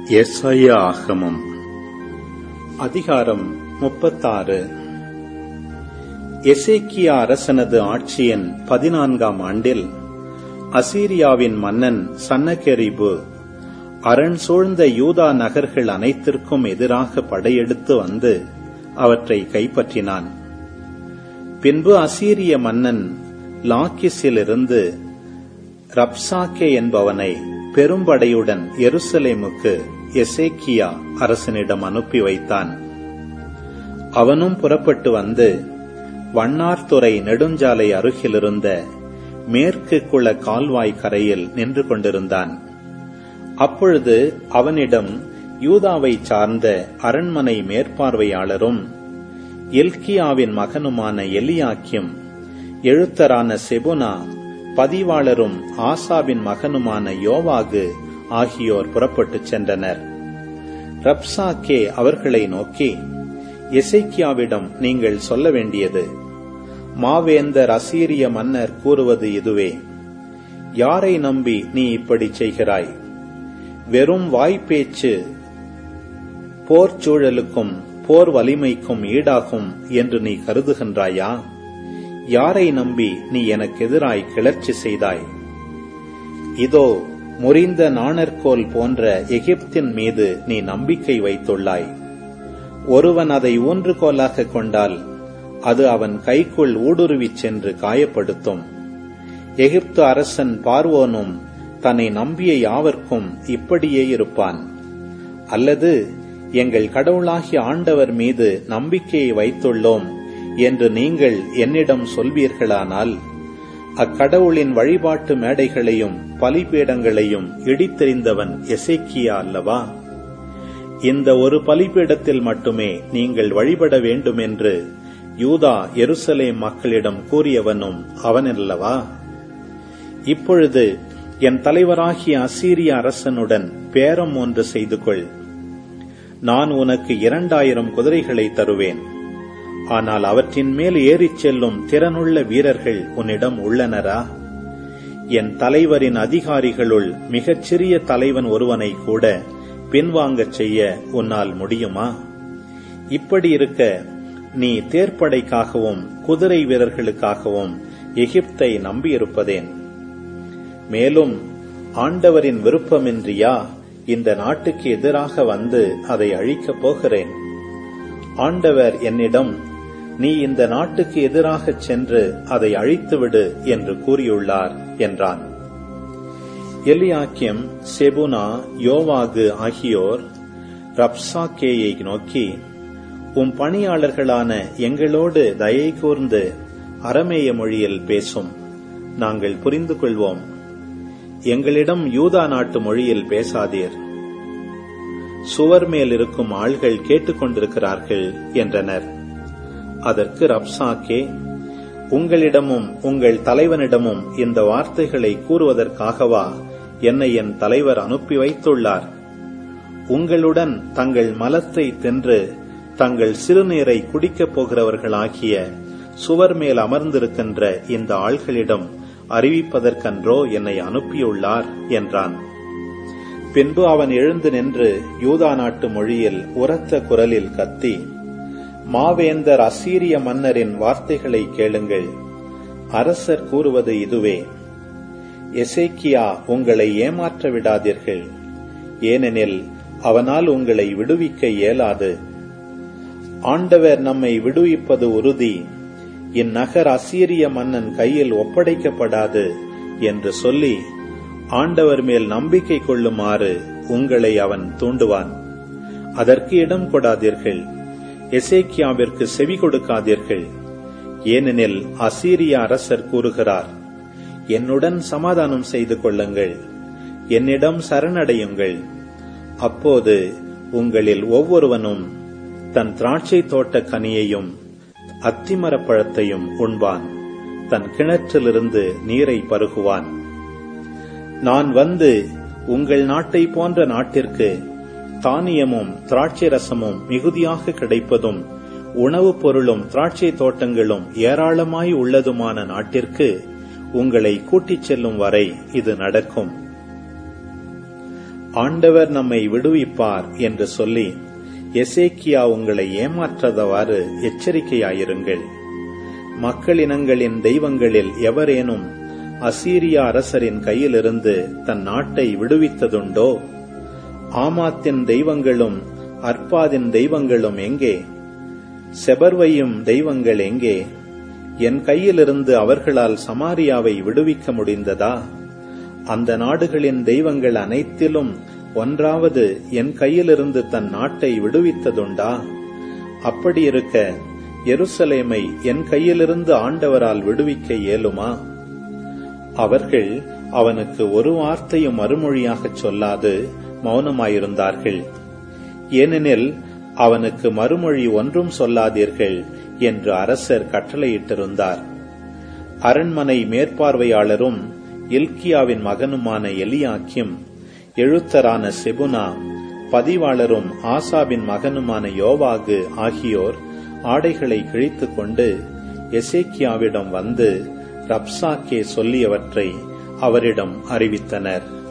எஸ்ஐயா ஆகமம் அதிகாரம் முப்பத்தாறு எசேக்கியா அரசனது ஆட்சியின் பதினான்காம் ஆண்டில் அசீரியாவின் மன்னன் சன்னகெரிபு அரண் சூழ்ந்த யூதா நகர்கள் அனைத்திற்கும் எதிராக படையெடுத்து வந்து அவற்றை கைப்பற்றினான் பின்பு அசீரிய மன்னன் லாக்கிஸிலிருந்து ரப்சாக்கே என்பவனை பெரும்படையுடன் எருசலேமுக்கு எசேக்கியா அரசனிடம் அனுப்பி வைத்தான் அவனும் புறப்பட்டு வந்து வண்ணார்துறை நெடுஞ்சாலை அருகிலிருந்த மேற்கு குள கால்வாய் கரையில் நின்று கொண்டிருந்தான் அப்பொழுது அவனிடம் யூதாவை சார்ந்த அரண்மனை மேற்பார்வையாளரும் எல்கியாவின் மகனுமான எலியாக்கியம் எழுத்தரான செபுனா பதிவாளரும் ஆசாவின் மகனுமான யோவாகு ஆகியோர் புறப்பட்டுச் சென்றனர் ரப்சாக்கே அவர்களை நோக்கி எசைக்கியாவிடம் நீங்கள் சொல்ல வேண்டியது மாவேந்தர் அசீரிய மன்னர் கூறுவது இதுவே யாரை நம்பி நீ இப்படி செய்கிறாய் வெறும் வாய்ப்பேச்சு போர் சூழலுக்கும் போர் வலிமைக்கும் ஈடாகும் என்று நீ கருதுகின்றாயா யாரை நம்பி நீ எனக்கு எதிராய் கிளர்ச்சி செய்தாய் இதோ முறிந்த நாணர்கோல் போன்ற எகிப்தின் மீது நீ நம்பிக்கை வைத்துள்ளாய் ஒருவன் அதை ஊன்றுகோலாக கொண்டால் அது அவன் கைக்குள் ஊடுருவிச் சென்று காயப்படுத்தும் எகிப்து அரசன் பார்வோனும் தன்னை நம்பிய யாவர்க்கும் இப்படியே இருப்பான் அல்லது எங்கள் கடவுளாகிய ஆண்டவர் மீது நம்பிக்கையை வைத்துள்ளோம் என்று நீங்கள் என்னிடம் சொல்வீர்களானால் அக்கடவுளின் வழிபாட்டு மேடைகளையும் பலிபீடங்களையும் இடித்தெறிந்தவன் எசேக்கியா அல்லவா இந்த ஒரு பலிபீடத்தில் மட்டுமே நீங்கள் வழிபட வேண்டுமென்று யூதா எருசலேம் மக்களிடம் கூறியவனும் அவனல்லவா இப்பொழுது என் தலைவராகிய அசீரிய அரசனுடன் பேரம் ஒன்று செய்து கொள் நான் உனக்கு இரண்டாயிரம் குதிரைகளை தருவேன் ஆனால் அவற்றின் மேல் ஏறிச் செல்லும் திறனுள்ள வீரர்கள் உன்னிடம் உள்ளனரா என் தலைவரின் அதிகாரிகளுள் மிகச்சிறிய தலைவன் ஒருவனை கூட பின்வாங்கச் செய்ய உன்னால் முடியுமா இப்படி இருக்க நீ தேர்ப்படைக்காகவும் குதிரை வீரர்களுக்காகவும் எகிப்தை நம்பியிருப்பதேன் மேலும் ஆண்டவரின் விருப்பமின்றியா இந்த நாட்டுக்கு எதிராக வந்து அதை அழிக்கப் போகிறேன் ஆண்டவர் என்னிடம் நீ இந்த நாட்டுக்கு எதிராக சென்று அதை அழித்துவிடு என்று கூறியுள்ளார் என்றான் எலியாக்கியம் செபுனா யோவாகு ஆகியோர் ரப்சாக்கேயை நோக்கி உம் பணியாளர்களான எங்களோடு தயை கூர்ந்து அரமேய மொழியில் பேசும் நாங்கள் புரிந்து கொள்வோம் எங்களிடம் யூதா நாட்டு மொழியில் பேசாதீர் சுவர் மேல் இருக்கும் ஆள்கள் கேட்டுக்கொண்டிருக்கிறார்கள் என்றனர் அதற்கு ரப்சாக்கே உங்களிடமும் உங்கள் தலைவனிடமும் இந்த வார்த்தைகளை கூறுவதற்காகவா என்னை என் தலைவர் அனுப்பி வைத்துள்ளார் உங்களுடன் தங்கள் மலத்தை தின்று தங்கள் சிறுநீரை குடிக்கப் போகிறவர்களாகிய சுவர் மேல் அமர்ந்திருக்கின்ற இந்த ஆள்களிடம் அறிவிப்பதற்கன்றோ என்னை அனுப்பியுள்ளார் என்றான் பின்பு அவன் எழுந்து நின்று யூதா நாட்டு மொழியில் உரத்த குரலில் கத்தி மாவேந்தர் அசீரிய மன்னரின் வார்த்தைகளை கேளுங்கள் அரசர் கூறுவது இதுவே எசேக்கியா உங்களை ஏமாற்ற விடாதீர்கள் ஏனெனில் அவனால் உங்களை விடுவிக்க இயலாது ஆண்டவர் நம்மை விடுவிப்பது உறுதி இந்நகர் அசீரிய மன்னன் கையில் ஒப்படைக்கப்படாது என்று சொல்லி ஆண்டவர் மேல் நம்பிக்கை கொள்ளுமாறு உங்களை அவன் தூண்டுவான் அதற்கு இடம் கொடாதீர்கள் எசேக்கியாவிற்கு செவி கொடுக்காதீர்கள் ஏனெனில் அசீரிய அரசர் கூறுகிறார் என்னுடன் சமாதானம் செய்து கொள்ளுங்கள் என்னிடம் சரணடையுங்கள் அப்போது உங்களில் ஒவ்வொருவனும் தன் திராட்சை தோட்ட கனியையும் அத்திமரப் பழத்தையும் உண்பான் தன் கிணற்றிலிருந்து நீரை பருகுவான் நான் வந்து உங்கள் நாட்டை போன்ற நாட்டிற்கு தானியமும் திராட்சை ரசமும் மிகுதியாக கிடைப்பதும் உணவுப் பொருளும் திராட்சை தோட்டங்களும் ஏராளமாய் உள்ளதுமான நாட்டிற்கு உங்களை கூட்டிச் செல்லும் வரை இது நடக்கும் ஆண்டவர் நம்மை விடுவிப்பார் என்று சொல்லி எசேக்கியா உங்களை ஏமாற்றாதவாறு எச்சரிக்கையாயிருங்கள் மக்களினங்களின் தெய்வங்களில் எவரேனும் அசீரியா அரசரின் கையிலிருந்து தன் நாட்டை விடுவித்ததுண்டோ ஆமாத்தின் தெய்வங்களும் அற்பாதின் தெய்வங்களும் எங்கே செபர்வையும் தெய்வங்கள் எங்கே என் கையிலிருந்து அவர்களால் சமாரியாவை விடுவிக்க முடிந்ததா அந்த நாடுகளின் தெய்வங்கள் அனைத்திலும் ஒன்றாவது என் கையிலிருந்து தன் நாட்டை விடுவித்ததுண்டா அப்படியிருக்க எருசலேமை என் கையிலிருந்து ஆண்டவரால் விடுவிக்க இயலுமா அவர்கள் அவனுக்கு ஒரு வார்த்தையும் மறுமொழியாகச் சொல்லாது மௌனமாயிருந்தார்கள் ஏனெனில் அவனுக்கு மறுமொழி ஒன்றும் சொல்லாதீர்கள் என்று அரசர் கட்டளையிட்டிருந்தார் அரண்மனை மேற்பார்வையாளரும் இல்கியாவின் மகனுமான எலியாக்கிம் எழுத்தரான செபுனா பதிவாளரும் ஆசாபின் மகனுமான யோவாகு ஆகியோர் ஆடைகளை கிழித்துக் கொண்டு எசேக்கியாவிடம் வந்து ரப்சாக்கே சொல்லியவற்றை அவரிடம் அறிவித்தனர்